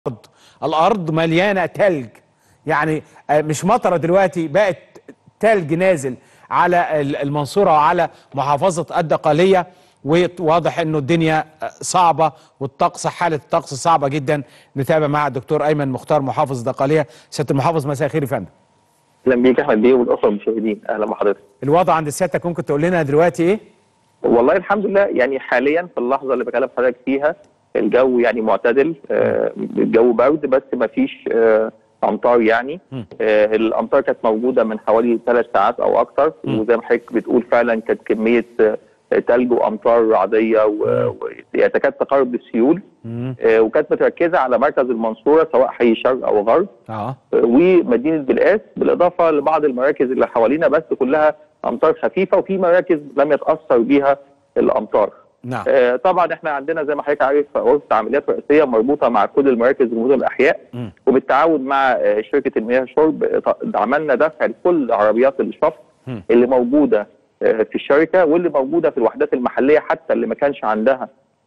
الارض الارض مليانه تلج يعني آه، مش مطره دلوقتي بقت تلج نازل على ال- المنصوره وعلى محافظه الدقاليه وواضح انه الدنيا آه، صعبه والطقس حاله الطقس صعبه جدا نتابع مع الدكتور ايمن مختار محافظ الدقاليه سياده المحافظ مساء الخير يا فندم اهلا بيك يا احمد بيه والاسره المشاهدين اهلا بحضرتك الوضع عند سيادتك ممكن تقول لنا دلوقتي ايه والله الحمد لله يعني حاليا في اللحظه اللي بكلم حضرتك فيها الجو يعني معتدل آه الجو برد بس ما فيش آه امطار يعني آه الامطار كانت موجوده من حوالي ثلاث ساعات او اكتر وزي ما حضرتك بتقول فعلا كانت كميه آه ثلج وامطار رعديه و- ويتكاد تقارب السيول آه وكانت متركزه على مركز المنصوره سواء حي شرق او غرب اه ومدينه بلقاس بالاضافه لبعض المراكز اللي حوالينا بس كلها امطار خفيفه وفي مراكز لم يتاثر بها الامطار. نعم آه طبعا احنا عندنا زي ما حضرتك عارف غرفه عمليات رئيسيه مربوطه مع كل المراكز المدن الاحياء مم. وبالتعاون مع آه شركه المياه الشرب آه، ط- عملنا دفع لكل عربيات الشفط مم. اللي موجوده آه في الشركه واللي موجوده في الوحدات المحليه حتى اللي ما كانش عندها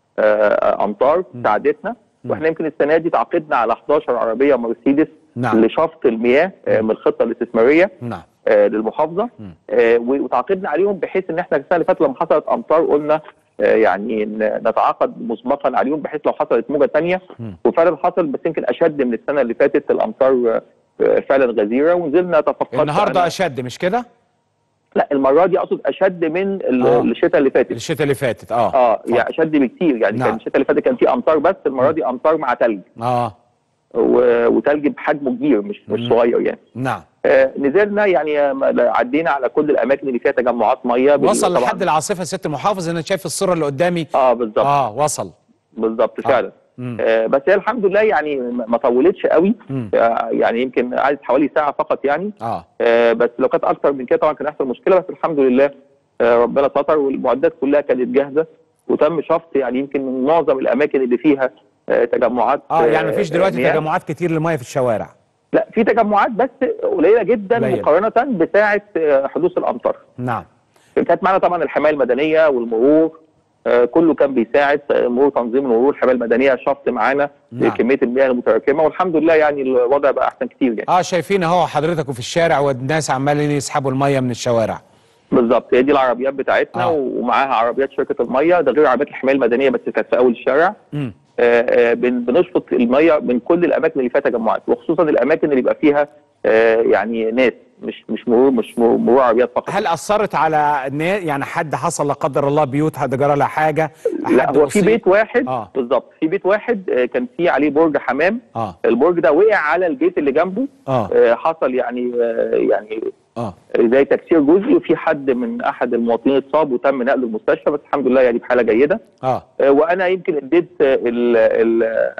آه، امطار ساعدتنا واحنا يمكن السنه دي تعاقدنا على 11 عربيه مرسيدس نعم. لشفط المياه آه، من الخطه الاستثماريه نعم آه، للمحافظه آه، وتعاقدنا عليهم بحيث ان احنا السنه اللي فاتت لما حصلت امطار قلنا آه، يعني ن- نتعاقد مسبقا عليهم بحيث لو حصلت موجه ثانيه وفعلا حصل بس يمكن اشد من السنه اللي فاتت الامطار آه، آه، فعلا غزيره ونزلنا تفقدت النهارده أنا- اشد مش كده لا المره دي اقصد اشد من ال- آه. الشتاء اللي فاتت الشتاء اللي فاتت اه اه يعني اشد بكتير يعني نعم. كان الشتاء اللي فاتت كان في امطار بس المره دي امطار مع ثلج اه و- وثلج بحجمه كبير مش مش صغير يعني نعم آه نزلنا يعني آه، عدينا على كل الاماكن اللي فيها تجمعات ميه بال- وصل طبعاً- لحد العاصفه سياده المحافظ انا شايف الصوره اللي قدامي اه بالظبط اه وصل بالظبط فعلا مم. آه بس هي الحمد لله يعني ما ما طولتش قوي مم. آه يعني يمكن قعدت حوالي ساعه فقط يعني اه آه بس لو كانت اكتر من كده طبعا كان هيحصل مشكله بس الحمد لله آه ربنا ستر والمعدات كلها كانت جاهزه وتم شفط يعني يمكن من معظم الاماكن اللي فيها آه تجمعات اه يعني مفيش دلوقتي مياه. تجمعات كتير للميه في الشوارع لا في تجمعات بس قليله جدا قليلة. مقارنه بساعه آه، حدوث الامطار نعم كانت معانا طبعا الحمايه المدنيه والمرور آه، كله كان بيساعد آه، مرور تنظيم المرور الحمايه المدنيه شفط معانا نعم. كميه المياه المتراكمه والحمد لله يعني الوضع بقى احسن كتير يعني اه شايفين اهو حضرتك في الشارع والناس عمالين يسحبوا الميه من الشوارع بالظبط هي دي العربيات بتاعتنا آه. ومعاها عربيات شركه الميه ده غير عربيات الحمايه المدنيه بس كانت في اول الشارع امم آه، آه، بن- بنشفط الميه من كل الاماكن اللي فيها تجمعات وخصوصا الاماكن اللي يبقى فيها آه، يعني ناس مش مش مرور مش مرور مرور عربيات فقط هل اثرت على النا- يعني حد حصل لا قدر الله بيوت حد جرى لها حاجه لا حد هو في أصيب؟ بيت واحد آه. بالظبط في بيت واحد آه، كان فيه عليه برج حمام اه البرج ده وقع على البيت اللي جنبه اه آه، حصل يعني آه، يعني اه زي تكسير جزئي وفي حد من احد المواطنين اتصاب وتم نقله المستشفى بس الحمد لله يعني بحاله جيده اه آه، وانا يمكن اديت آه، ال ال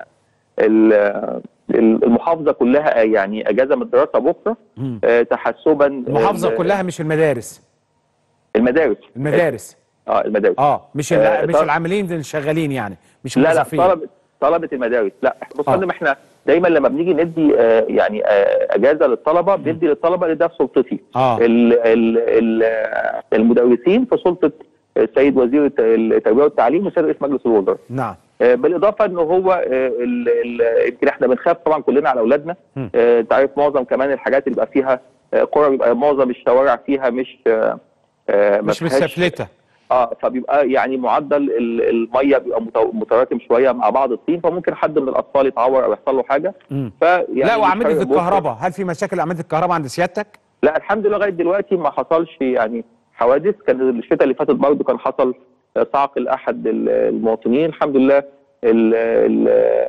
ال ال- المحافظه كلها آه، يعني اجازه من الدراسه بكره مم. آه، تحسبا المحافظه ال- كلها مش المدارس المدارس المدارس اه المدارس اه مش ال- آه، مش طب- العاملين اللي شغالين يعني مش لا لا الموظفين طلبه طلبه المدارس لا بص آه. يا فندم احنا دايما لما بنيجي ندي آه يعني آه اجازه للطلبه بندي للطلبه اللي ده في سلطتي آه. ال ال ال آه، المدرسين في سلطه السيد وزير الت- التربيه والتعليم وسيد رئيس مجلس الوزراء نعم آه، بالاضافه ان هو آه، ال- ال- يمكن احنا بنخاف طبعا كلنا على اولادنا مم. آه، انت عارف معظم كمان الحاجات اللي بيبقى فيها آه، قرى بيبقى معظم الشوارع فيها مش آه، آه، ما مش فيهاش- مستفلته اه فبيبقى يعني معدل ال- الميه بيبقى مت- متراكم شويه مع بعض الطين فممكن حد من الاطفال يتعور او يحصل له حاجه مم. فيعني لا واعمده مش- الكهرباء هل في مشاكل اعمده الكهرباء عند سيادتك لا الحمد لله لغايه دلوقتي ما حصلش يعني حوادث كان الشتاء اللي فاتت برضه كان حصل آه، صعق لاحد ال- المواطنين الحمد لله ال ال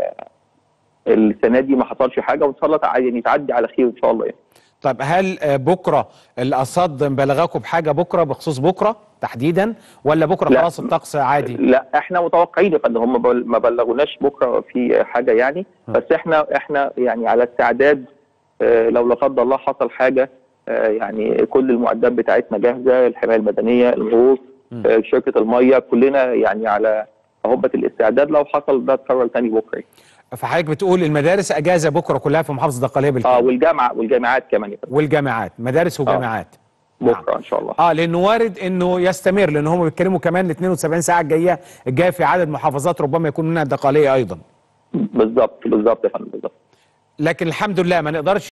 السنه دي ما حصلش حاجه وان شاء الله تع- يعني تعدي على خير ان شاء الله يعني. طيب هل آه، بكره القصاد مبلغاكم بحاجه بكره بخصوص بكره تحديدا ولا بكره لا. خلاص الطقس عادي لا احنا متوقعين يا فندم هم بل- ما بلغوناش بكره في حاجه يعني بس احنا احنا يعني على استعداد آه، لو لا قدر الله حصل حاجه آه، يعني كل المعدات بتاعتنا جاهزه الحمايه المدنيه المرور آه، شركه الميه كلنا يعني على هبه الاستعداد لو حصل ده اتكرر تاني بكره فحضرتك بتقول المدارس اجازه بكره كلها في محافظه الدقهليه اه بالكامل والجامعه والجامعات كمان يا فندم والجامعات مدارس وجامعات بكره ان شاء الله اه لانه وارد انه يستمر لان هم بيتكلموا كمان ال 72 ساعه الجايه الجايه في عدد محافظات ربما يكون منها الدقهليه ايضا بالظبط بالظبط يا فندم بالظبط لكن الحمد لله ما نقدرش